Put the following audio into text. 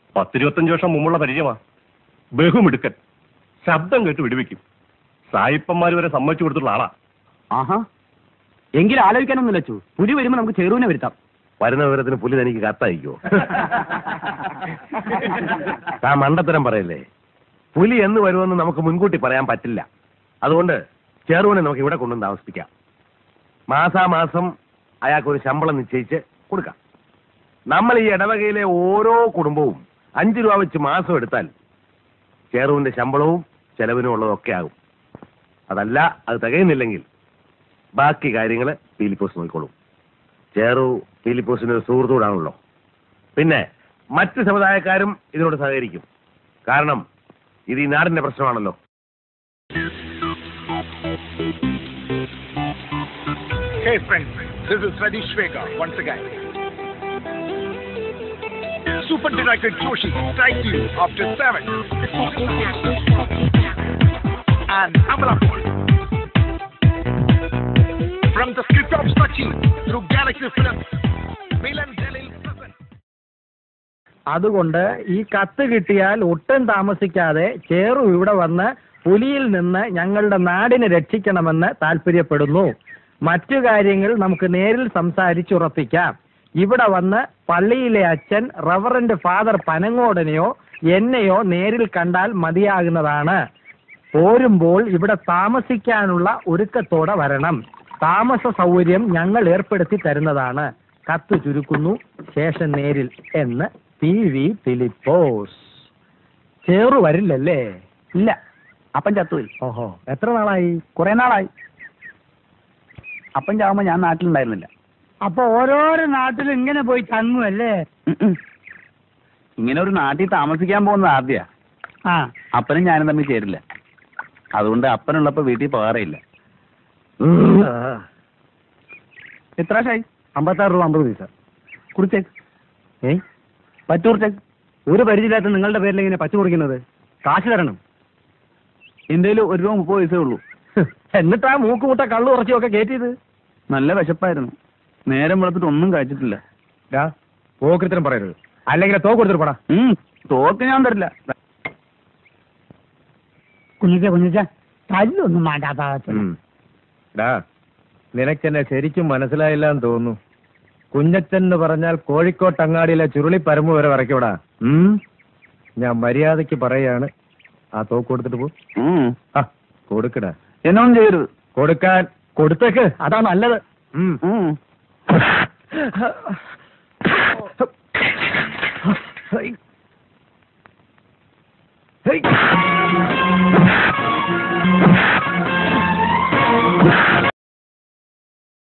പത്തിരുപത്തഞ്ച് വർഷം മുമ്പുള്ള പരിചയമാ ബഹുമിടുക്കൻ ശബ്ദം കേട്ട് വിടുവിക്കും സായിപ്പന്മാർ വരെ സമ്മതിച്ചു കൊടുത്തുള്ള ആളാ ആഹാ എങ്കിലും ആലോചിക്കാനൊന്നുമില്ല അച്ചു പുലി വരുമ്പോ നമുക്ക് ചെറുവിനെ വരുത്താം വരുന്ന വിവരത്തിന് പുലി തനിക്ക് കത്തയക്കോ താൻ മണ്ടത്തരം പറയല്ലേ പുലി എന്ന് വരുമെന്ന് നമുക്ക് മുൻകൂട്ടി പറയാൻ പറ്റില്ല അതുകൊണ്ട് ചെറുവിനെ നമുക്ക് ഇവിടെ കൊണ്ടുവന്ന് താമസിപ്പിക്കാം മാസാമാസം അയാൾക്കൊരു ശമ്പളം നിശ്ചയിച്ച് കൊടുക്കാം നമ്മൾ ഈ ഇടവകയിലെ ഓരോ കുടുംബവും അഞ്ചു രൂപ വെച്ച് മാസം എടുത്താൽ ചേറുവിന്റെ ശമ്പളവും ചെലവിനും ഉള്ളതൊക്കെ ആകും അതല്ല അത് തികയുന്നില്ലെങ്കിൽ ബാക്കി കാര്യങ്ങൾ പീലിപ്പോസ് നോക്കിക്കോളും ചേറു പീലിപ്പോസിന് ഒരു സുഹൃത്തൂടാണല്ലോ പിന്നെ മറ്റ് സമുദായക്കാരും ഇതിനോട് സഹകരിക്കും കാരണം ഇത് ഈ നാടിന്റെ പ്രശ്നമാണല്ലോ Hey friends, this is Radish Vega once again. Super Director Joshi strikes you after seven. And Amalapur. From the script of Sachi through Galaxy Films, Milan Jalil presents. അതുകൊണ്ട് ഈ കത്ത് കിട്ടിയാൽ ഒട്ടും താമസിക്കാതെ ചേറു ഇവിടെ വന്ന് പുലിയിൽ നിന്ന് ഞങ്ങളുടെ നാടിനെ രക്ഷിക്കണമെന്ന് താല്പര്യപ്പെടുന്നു മറ്റു കാര്യങ്ങൾ നമുക്ക് നേരിൽ സംസാരിച്ചുറപ്പിക്കാം ഇവിടെ വന്ന് പള്ളിയിലെ അച്ഛൻ റവറന്റ് ഫാദർ പനങ്ങോടനെയോ എന്നെയോ നേരിൽ കണ്ടാൽ മതിയാകുന്നതാണ് പോരുമ്പോൾ ഇവിടെ താമസിക്കാനുള്ള ഒരുക്കത്തോടെ വരണം താമസ സൗകര്യം ഞങ്ങൾ ഏർപ്പെടുത്തി തരുന്നതാണ് കത്ത് ചുരുക്കുന്നു ശേഷം നേരിൽ എന്ന് പി വി ഫിലിപ്പോസ് ചേറു വരില്ലല്ലേ ഇല്ല അപ്പൻ ചത്തുപോയി ഓഹോ എത്ര നാളായി കുറെ നാളായി അപ്പൻ ചാവുമ്പോ ഞാൻ നാട്ടിലുണ്ടായിരുന്നില്ല അപ്പൊ ഓരോരോ നാട്ടിലും ഇങ്ങനെ പോയി തങ്ങും അല്ലേ ഉം ഉം. ഇങ്ങനെ ഒരു നാട്ടിൽ താമസിക്കാൻ പോകുന്നത് ആദ്യ ആ അപ്പനും ഞാനും തമ്മിൽ ചേരില്ല അതുകൊണ്ട് അപ്പനുള്ളപ്പോ വീട്ടിൽ പോകാറില്ല എത്ര ഷായി അമ്പത്താറ് രൂപ അമ്പത് പൈസ കുടിച്ചേക്ക് ഏ പറ്റൂർ ചെക്ക് ഒരു പരിചയമില്ലാത്ത നിങ്ങളുടെ പേരിൽ ഇങ്ങനെ പച്ച കുറിക്കുന്നത് കാശ് തരണം എന്റെ ഒരു രൂപ മുപ്പത് പൈസേ ഉള്ളൂ എന്നിട്ടാ മൂക്കുമുട്ട കള്ളു ഉറച്ചിയൊക്കെ കയറ്റിയത് നല്ല വിശപ്പായിരുന്നു നേരം വെളുത്തിട്ട് ഒന്നും കഴിച്ചിട്ടില്ല പോക്കൃത്തിനും പറയരുത് അല്ലെങ്കിൽ തോക്ക് കൊടുത്തിട്ട് പോടാ ഉം, തോക്ക് ഞാൻ തരില്ല കുഞ്ഞിച്ച കുഞ്ഞിച്ച തല്ലൊന്നും വേണ്ടാത്ത ഡാ നിനക്കെന്നെ ശരിക്കും മനസ്സിലായില്ല എന്ന് തോന്നുന്നു കുഞ്ഞച്ചൻ എന്ന് പറഞ്ഞാൽ കോഴിക്കോട്ട് അങ്ങാടിയിലെ ചുരുളിപ്പരമ്പ് വരെ വരയ്ക്കൂടാ ഞാൻ മര്യാദയ്ക്ക് പറയാണ് ആ തോക്ക് കൊടുത്തിട്ട് പോ ഉം. ആ കൊടുക്കടാ എന്നൊന്നും ചെയ്യരുത് കൊടുക്കാൻ കൊടുത്തേക്ക് അതാ നല്ലത് ഉം. ഉം. ഹൈ. ഹൈ.